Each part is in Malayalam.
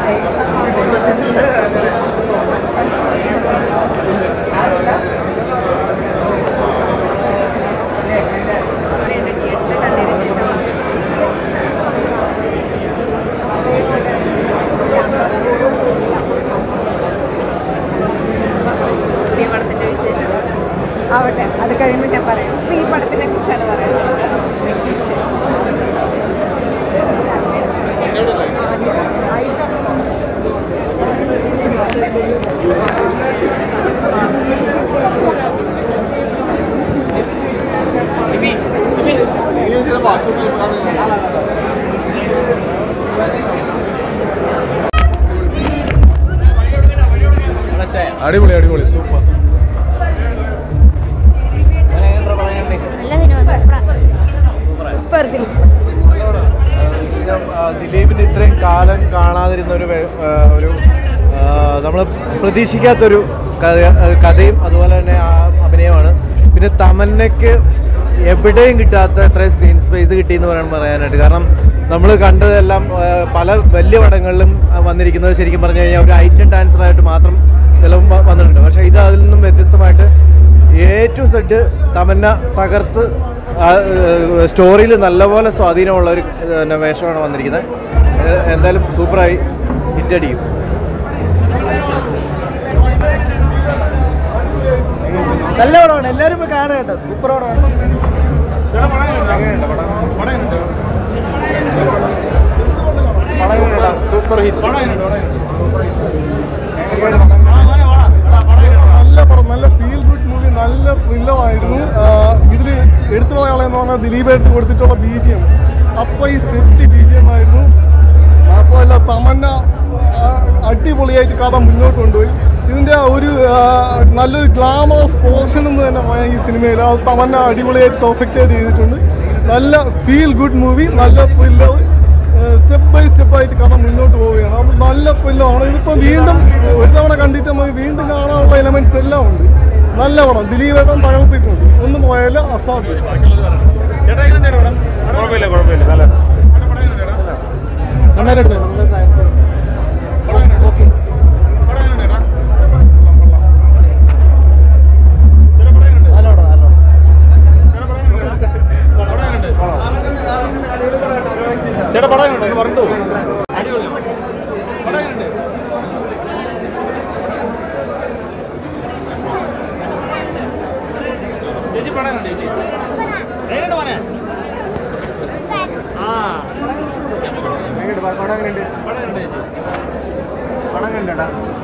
പുതിയ പടത്തിന്റെ വിശേഷം ആവട്ടെ അത് കഴിയുമ്പോൾ ഞാൻ പറയാം ഇപ്പൊ ഈ പടത്തിനെ കുറിച്ചാണ് പറയുന്നത് അടിപൊളി അടിപൊളി സൂപ്പർ നല്ല സിനിമ സൂപ്പർ ഫിലിം ദിലീപിൻ്റെ ഇത്രയും കാലം കാണാതിരുന്ന ഒരു വെ- ആ, ഒരു നമ്മൾ പ്രതീക്ഷിക്കാത്തൊരു കഥ കഥയും അതുപോലെ തന്നെ ആ അഭിനയമാണ് പിന്നെ തമന്നയ്ക്ക് എവിടെയും കിട്ടാത്ത അത്രയും സ്ക്രീൻ സ്പേസ് കിട്ടിയെന്ന് പറയാൻ പറയാനായിട്ട് കാരണം നമ്മൾ കണ്ടതെല്ലാം ആ, പല വലിയ പടങ്ങളിലും ആ, വന്നിരിക്കുന്നത് ശരിക്കും പറഞ്ഞു കഴിഞ്ഞാൽ ഒരു ഐറ്റം ഡാൻസറായിട്ട് മാത്രം ചിലവും വ- വന്നിട്ടുണ്ട് പക്ഷേ ഇത് അതിൽ നിന്നും വ്യത്യസ്തമായിട്ട് എ ടു സെഡ് തമന്ന തകർത്ത് സ്റ്റോറിയിൽ നല്ലപോലെ സ്വാധീനമുള്ള ഒരു പിന്നെ വേഷമാണ് വന്നിരിക്കുന്നത് ഏഹ് എന്തായാലും സൂപ്പറായി ഹിറ്റടിക്കും നല്ല പടമാണ് എല്ലാവരും പോയി കാണുക കേട്ടോ സൂപ്പർ പടമാണ് സൂപ്പർ ഹിറ്റ് നല്ല പടം നല്ല ഫീൽ ഗുഡ് മൂവി നല്ല ത്രില്ലമായിരുന്നു ഇതിൽ എടുത്തു പറയാളെന്ന് പറഞ്ഞാൽ ദിലീപായിട്ട് കൊടുത്തിട്ടുള്ള ബി ജി എം അപ്പോൾ ഈ സെറ്റ് ബി ജി എം ആയിരുന്നു മാത്രമല്ല തമന്ന ആ, അടിപൊളിയായിട്ട് കഥ മുന്നോട്ട് കൊണ്ടുപോയി ഇതിൻ്റെ ഒരു ആ, നല്ലൊരു ഗ്ലാമറസ് പോർഷൻ എന്ന് തന്നെ പറയാം ഈ സിനിമയിൽ അത് തമന്ന അടിപൊളിയായിട്ട് പെർഫെക്റ്റ് ആയിട്ട് ചെയ്തിട്ടുണ്ട് നല്ല ഫീൽ ഗുഡ് മൂവി നല്ല ത്രില്ലർ സ്റ്റെപ്പ് ബൈ സ്റ്റെപ്പ് ആയിട്ട് കഥ മുന്നോട്ട് പോവുകയാണ് അപ്പോൾ നല്ല കൊല്ലമാണ് ഇതിപ്പോൾ വീണ്ടും ഒരു തവണ കണ്ടിട്ട് നമുക്ക് വീണ്ടും കാണാനുള്ള എലമെന്റ്സ് എല്ലാം ഉണ്ട് നല്ല പടം ദിലീപേട്ടൻ തകർത്തിട്ടുണ്ട് ഒന്നും പോയാലും അസാധ്യം കുഴപ്പമില്ല കുഴപ്പമില്ല നല്ല ചേട്ടാ പടം എങ്ങനെയുണ്ട്? ഒന്ന് പറഞ്ഞിട്ട് പോ. ചേച്ചി പടം എങ്ങനെയുണ്ട് ചേച്ചി എങ്ങനെയുണ്ട് മോനെ ആ പടം എങ്ങനെയുണ്ട് ചേച്ചി പടം കണ്ടടാ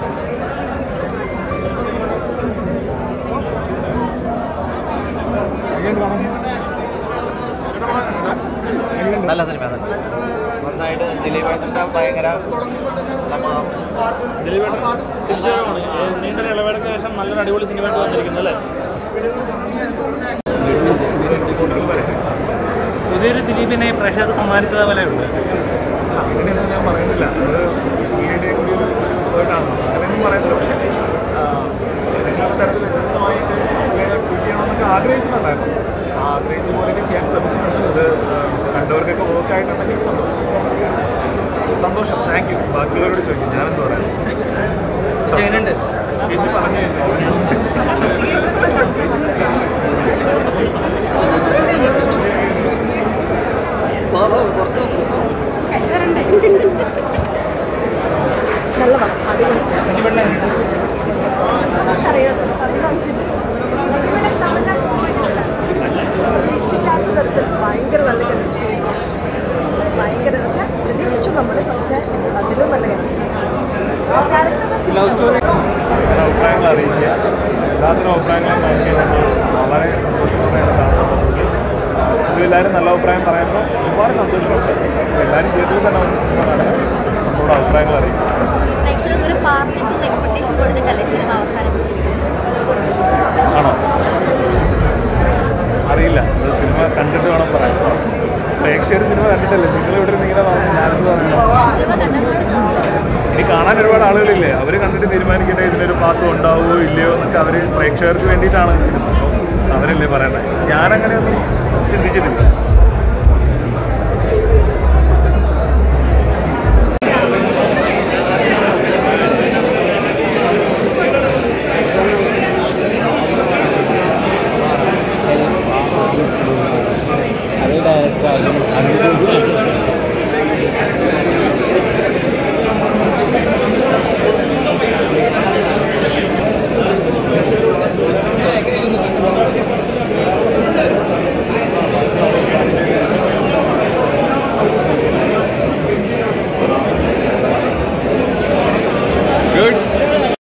നല്ല സിനിമ നന്നായിട്ട് ദിലീപേട്ടൻ്റെ ഭയങ്കര നല്ല മാസം ദിലീപേട്ടൻ തിരിച്ചുവരവാണ് ഏ, നീണ്ട ഒരു ഇളവേളയ്ക്ക് ശേഷം നല്ലൊരു അടിപൊളി സിനിമയായിട്ട് വന്നിരിക്കുന്നു അല്ലേ പുതിയൊരു ദിലീപിനെ പ്രേക്ഷകർ സമ്മാനിച്ചത് പോലെയുണ്ട് അങ്ങനെയൊന്നും ഞാൻ പറയുന്നില്ല അത് ഈയിടെ കൂടി ഒരു വേർഡാണ് അങ്ങനെയൊന്നും പറയുന്നില്ല പക്ഷേ ആ, ഏതെങ്കിലും ഒരു തരത്തിൽ വ്യത്യസ്തമായിട്ട് ട്വീറ്റ് ചെയ്യണമെന്നൊക്കെ ആഗ്രഹിച്ചിട്ടുണ്ടായിരുന്നു ആ ആഗ്രഹിച്ച പോലെയൊക്കെ ചെയ്യാൻ ശ്രമിച്ചിട്ടുണ്ട് അത് ആ, കണ്ടവർക്കൊക്കെ വർക്ക് ആയിട്ടുണ്ടെങ്കിൽ സന്തോഷം സന്തോഷം താങ്ക് യു ബാക്കിയുള്ളവരോട് ചോദിക്കും ഞാനെന്ത് പറയാം എങ്ങനെയുണ്ട് ചേച്ചി പറഞ്ഞു നല്ല പടം അടിപൊളി അറിയാം പ്രതീക്ഷിക്കാത്ത തരത്തിൽ ഭയങ്കര നല്ല കെമിസ്ട്രി ഭയങ്കര വെച്ചാൽ പ്രതീക്ഷിച്ചു നമ്മൾ പക്ഷേ അതിലും നല്ല കെമിസ്ട്രി ലവ് സ്റ്റോറി അഭിപ്രായങ്ങൾ അറിയിക്കുക എല്ലാത്തിനും അഭിപ്രായങ്ങളും അറിയിക്കാൻ വേണ്ടി വളരെ സന്തോഷത്തോടെയാണ് കാണുന്നത് എല്ലാവരും നല്ല അഭിപ്രായം പറയുമ്പോൾ ഒരുപാട് സന്തോഷമുണ്ട് എല്ലാവരും തിയേറ്ററിൽ തന്നെ വന്ന് സിനിമ കാണുക നമ്മളോട് അഭിപ്രായങ്ങൾ അറിയിക്കും പ്രേക്ഷകർക്ക് ഒരു പാർട്ടി ടു എക്സ്പെക്ടേഷൻ കൊടുത്തിട്ടല്ലേ സിനിമ അവസാനിപ്പിച്ചിരിക്കുന്നത് ആണോ അറിയില്ല അത് സിനിമ കണ്ടിട്ട് വേണം പറയാൻ പ്രേക്ഷകർ സിനിമ കണ്ടിട്ടല്ലേ നിങ്ങൾ ഇവിടെ നിന്ന് ഇങ്ങനെ പറഞ്ഞു ഞാനെന്ന് പറഞ്ഞു സിനിമ കണ്ടെന്നോട് ചോദിച്ചു ഇനി കാണാൻ ഒരുപാട് ആളുകളില്ലേ അവർ കണ്ടിട്ട് തീരുമാനിക്കട്ടെ ഇതിനൊരു പാട്ട് ഉണ്ടാവുമോ ഇല്ലയോ എന്നൊക്കെ അവർ പ്രേക്ഷകർക്ക് വേണ്ടിയിട്ടാണ് ഈ സിനിമ അപ്പോൾ അവരല്ലേ പറയണത് ഞാനങ്ങനെയൊന്നും ചിന്തിച്ചിട്ടില്ല